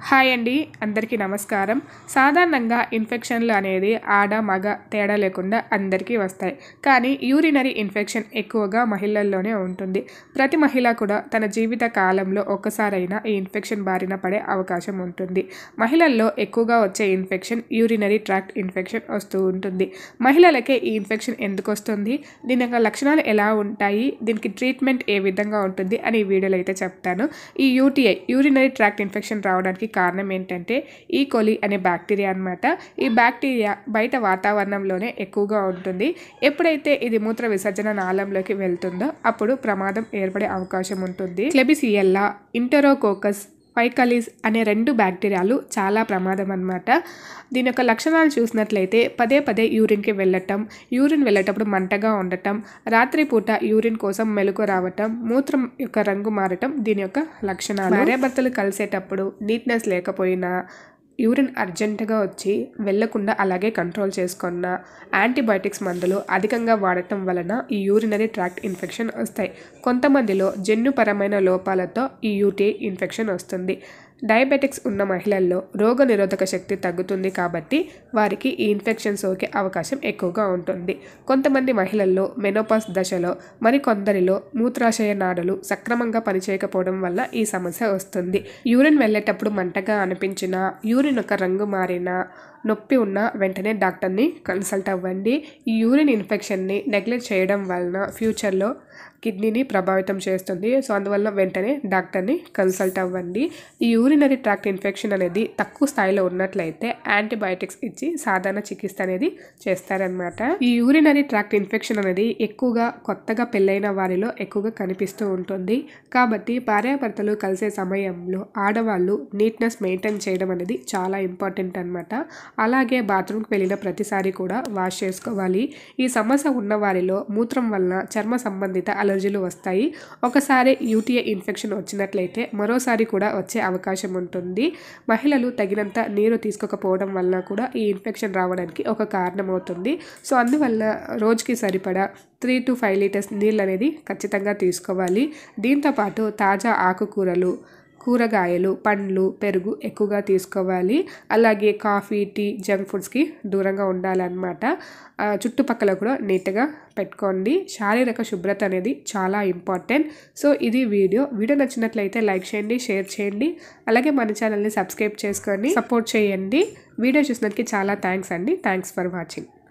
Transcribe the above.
hi అండి అందరికీ నమస్కారం సాధారణంగా ఇన్ఫెక్షన్లు అనేది ఆడ మగ తేడా లేకుండా అందరికీ వస్తాయి కానీ యూరినరీ ఇన్ఫెక్షన్ ఎక్కువగా మహిళల్లోనే ఉంటుంది ప్రతి మహిళ కూడా తన జీవిత కాలంలో ఒక్కసారైనా ఈ ఇన్ఫెక్షన్ బారిన పడే అవకాశం ఉంటుంది మహిళల్లో ఎక్కువగా వచ్చే ఇన్ఫెక్షన్ యూరినరీ ట్రాక్ట్ ఇన్ఫెక్షన్ వస్తూ ఉంటుంది మహిళలకే ఈ ఇన్ఫెక్షన్ ఎందుకు వస్తుంది దీని యొక్క లక్షణాలు ఎలా ఉంటాయి దీనికి ట్రీట్మెంట్ ఏ విధంగా ఉంటుంది అని ఈ వీడియోలో అయితే చెప్తాను ఈ యూటీఐ యూరినరీ ట్రాక్ట్ ఇన్ఫెక్షన్ రావడానికి కారణం ఏంటంటే ఈ కొలి అనే బ్యాక్టీరియా అన్నమాట ఈ బ్యాక్టీరియా బయట వాతావరణంలోనే ఎక్కువగా ఉంటుంది ఎప్పుడైతే ఇది మూత్ర విసర్జన నాళంలోకి వెళ్తుందో అప్పుడు ప్రమాదం ఏర్పడే అవకాశం ఉంటుంది క్లెబిసియల్లా ఇంటరోకోకస్ ఫైకలీస్ అనే రెండు బ్యాక్టీరియాలు చాలా ప్రమాదం అన్నమాట దీని యొక్క లక్షణాలు చూసినట్లయితే పదే పదే యూరిన్కి వెళ్ళటం యూరిన్ వెళ్ళేటప్పుడు మంటగా ఉండటం రాత్రిపూట యూరిన్ కోసం మెలకు రావటం మూత్రం యొక్క రంగు మారటం దీని యొక్క లక్షణాలు భార్యాభర్తలు కలిసేటప్పుడు నీట్నెస్ లేకపోయినా యూరిన్ అర్జెంటుగా వచ్చి వెళ్లకుండా అలాగే కంట్రోల్ చేసుకున్న యాంటీబయాటిక్స్ మందులు అధికంగా వాడటం వలన ఈ యూరినరీ ట్రాక్ట్ ఇన్ఫెక్షన్ వస్తాయి కొంతమందిలో జన్యుపరమైన లోపాలతో ఈ యూటీ ఇన్ఫెక్షన్ వస్తుంది డయాబెటిక్స్ ఉన్న మహిళల్లో రోగ నిరోధక శక్తి తగ్గుతుంది కాబట్టి వారికి ఈ ఇన్ఫెక్షన్ సోకే అవకాశం ఎక్కువగా ఉంటుంది కొంతమంది మహిళల్లో మెనోపాస్ దశలో మరికొందరిలో మూత్రాశయ నాడులు సక్రమంగా పనిచేయకపోవడం వల్ల ఈ సమస్య వస్తుంది యూరిన్ వెళ్ళేటప్పుడు మంటగా అనిపించినా యూరిన్ యొక్క రంగు మారినా నొప్పి ఉన్న వెంటనే డాక్టర్ని కన్సల్ట్ అవ్వండి ఈ యూరిన్ ఇన్ఫెక్షన్ని నెగ్లెక్ట్ చేయడం వలన ఫ్యూచర్లో కిడ్నీని ప్రభావితం చేస్తుంది సో అందువల్ల వెంటనే డాక్టర్ని కన్సల్ట్ అవ్వండి ఈ యూరినరీ ట్రాక్ట్ ఇన్ఫెక్షన్ అనేది తక్కువ స్థాయిలో ఉన్నట్లయితే యాంటీబయాటిక్స్ ఇచ్చి సాధారణ చికిత్స అనేది చేస్తారనమాట ఈ యూరినరీ ట్రాక్ట్ ఇన్ఫెక్షన్ అనేది ఎక్కువగా కొత్తగా పెళ్ళైన వారిలో ఎక్కువగా కనిపిస్తూ ఉంటుంది కాబట్టి భార్యాభర్తలు కలిసే సమయంలో ఆడవాళ్ళు నీట్నెస్ మెయింటైన్ చేయడం అనేది చాలా ఇంపార్టెంట్ అనమాట అలాగే బాత్రూమ్కి వెళ్ళిన ప్రతిసారి కూడా వాష్ చేసుకోవాలి ఈ సమస్య ఉన్న వారిలో మూత్రం వలన చర్మ సంబంధిత అలర్జీలు వస్తాయి ఒకసారి యూటీఐ ఇన్ఫెక్షన్ వచ్చినట్లయితే మరోసారి కూడా వచ్చే అవకాశం ఉంటుంది మహిళలు తగినంత నీరు తీసుకోకపోవడం వల్ల కూడా ఈ ఇన్ఫెక్షన్ రావడానికి ఒక కారణం అవుతుంది సో అందువల్ల రోజుకి సరిపడా త్రీ టు ఫైవ్ లీటర్స్ నీళ్ళు అనేది ఖచ్చితంగా తీసుకోవాలి దీంతోపాటు తాజా ఆకుకూరలు కూరగాయలు పండ్లు పెరుగు ఎక్కువగా తీసుకోవాలి అలాగే కాఫీ టీ జంక్ ఫుడ్స్కి దూరంగా ఉండాలన్నమాట ఆ, చుట్టుపక్కల కూడా నీట్గా పెట్టుకోండి శారీరక శుభ్రత అనేది చాలా ఇంపార్టెంట్ సో ఇది వీడియో వీడియో నచ్చినట్లయితే లైక్ చేయండి షేర్ చేయండి అలాగే మన ఛానల్ని సబ్స్క్రైబ్ చేసుకొని సపోర్ట్ చేయండి వీడియో చూసినందుకు చాలా థ్యాంక్స్ అండి థ్యాంక్స్ ఫర్ వాచింగ్